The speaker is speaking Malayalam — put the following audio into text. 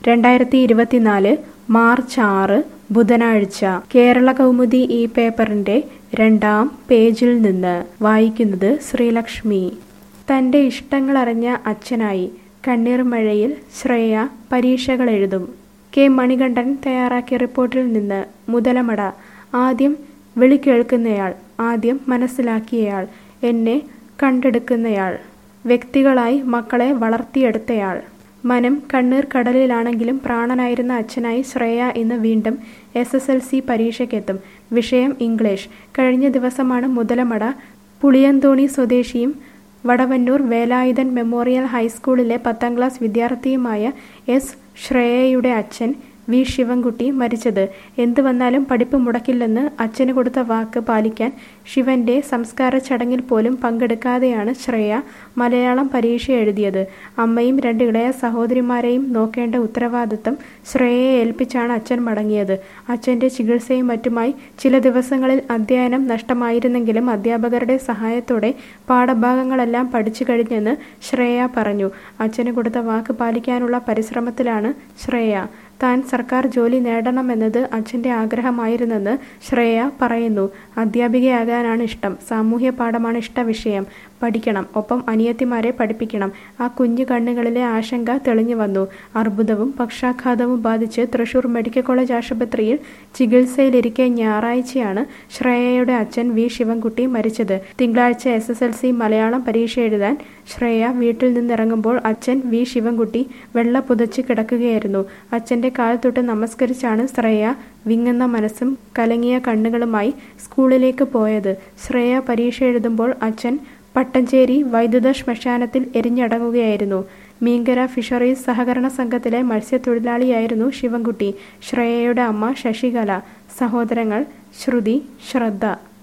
രണ്ടായിരത്തി ഇരുപത്തിനാല് മാർച്ച് ആറ് ബുധനാഴ്ച കേരള കൗമുദി ഈ പേപ്പറിന്റെ രണ്ടാം പേജിൽ നിന്ന് വായിക്കുന്നത് ശ്രീലക്ഷ്മി തന്റെ ഇഷ്ടങ്ങളറിഞ്ഞ അച്ഛനായി കണ്ണീർ മഴയിൽ ശ്രേയ പരീക്ഷകൾ എഴുതും കെ മണികണ്ഠൻ തയ്യാറാക്കിയ റിപ്പോർട്ടിൽ നിന്ന് മുതലമട ആദ്യം വിളി കേൾക്കുന്നയാൾ ആദ്യം മനസ്സിലാക്കിയയാൾ എന്നെ കണ്ടെടുക്കുന്നയാൾ വ്യക്തികളായി മക്കളെ വളർത്തിയെടുത്തയാൾ മനം കണ്ണീർ കടലിലാണെങ്കിലും പ്രാണനായിരുന്ന അച്ഛനായി ശ്രേയ ഇന്ന് വീണ്ടും എസ് എസ് എൽ സി പരീക്ഷയ്ക്കെത്തും വിഷയം ഇംഗ്ലീഷ് കഴിഞ്ഞ ദിവസമാണ് മുതലമട പുളിയന്തോണി സ്വദേശിയും വടവന്നൂർ വേലായുധൻ മെമ്മോറിയൽ ഹൈസ്കൂളിലെ പത്താം ക്ലാസ് വിദ്യാർത്ഥിയുമായ എസ് ശ്രേയയുടെ അച്ഛൻ വി ശിവൻകുട്ടി മരിച്ചത് എന്തു വന്നാലും പഠിപ്പ് മുടക്കില്ലെന്ന് അച്ഛന് കൊടുത്ത വാക്ക് പാലിക്കാൻ ശിവന്റെ സംസ്കാര ചടങ്ങിൽ പോലും പങ്കെടുക്കാതെയാണ് ശ്രേയ മലയാളം പരീക്ഷ എഴുതിയത് അമ്മയും രണ്ട് ഇളയ സഹോദരിമാരെയും നോക്കേണ്ട ഉത്തരവാദിത്തം ശ്രേയയെ ഏൽപ്പിച്ചാണ് അച്ഛൻ മടങ്ങിയത് അച്ഛന്റെ ചികിത്സയും മറ്റുമായി ചില ദിവസങ്ങളിൽ അധ്യയനം നഷ്ടമായിരുന്നെങ്കിലും അധ്യാപകരുടെ സഹായത്തോടെ പാഠഭാഗങ്ങളെല്ലാം പഠിച്ചു കഴിഞ്ഞെന്ന് ശ്രേയ പറഞ്ഞു അച്ഛന് കൊടുത്ത വാക്ക് പാലിക്കാനുള്ള പരിശ്രമത്തിലാണ് ശ്രേയ താൻ സർക്കാർ ജോലി നേടണമെന്നത് അച്ഛൻ്റെ ആഗ്രഹമായിരുന്നെന്ന് ശ്രേയ പറയുന്നു അധ്യാപികയാകാനാണ് ഇഷ്ടം സാമൂഹ്യ പാഠമാണ് ഇഷ്ട വിഷയം പഠിക്കണം ഒപ്പം അനിയത്തിമാരെ പഠിപ്പിക്കണം ആ കുഞ്ഞു കണ്ണുകളിലെ ആശങ്ക തെളിഞ്ഞു വന്നു അർബുദവും പക്ഷാഘാതവും ബാധിച്ച് തൃശൂർ മെഡിക്കൽ കോളേജ് ആശുപത്രിയിൽ ചികിത്സയിലിരിക്കെ ഞായറാഴ്ചയാണ് ശ്രേയയുടെ അച്ഛൻ വി ശിവൻകുട്ടി മരിച്ചത് തിങ്കളാഴ്ച S S L C Malayalam പരീക്ഷ എഴുതാൻ ശ്രേയ വീട്ടിൽ നിന്നിറങ്ങുമ്പോൾ അച്ഛൻ വി ശിവൻകുട്ടി വെള്ള പുതച്ച് കിടക്കുകയായിരുന്നു അച്ഛൻ്റെ കാൽ തൊട്ട് നമസ്കരിച്ചാണ് ശ്രേയ വിങ്ങുന്ന മനസ്സും കലങ്ങിയ കണ്ണുകളുമായി സ്കൂളിലേക്ക് പോയത് ശ്രേയ പരീക്ഷ എഴുതുമ്പോൾ അച്ഛൻ പട്ടഞ്ചേരി വൈദ്യുത ശ്മശാനത്തിൽ എരിഞ്ഞടങ്ങുകയായിരുന്നു മീങ്കര ഫിഷറീസ് സഹകരണ സംഘത്തിലെ മത്സ്യത്തൊഴിലാളിയായിരുന്നു ശിവൻകുട്ടി ശ്രേയയുടെ അമ്മ ശശികല സഹോദരങ്ങൾ ശ്രുതി ശ്രദ്ധ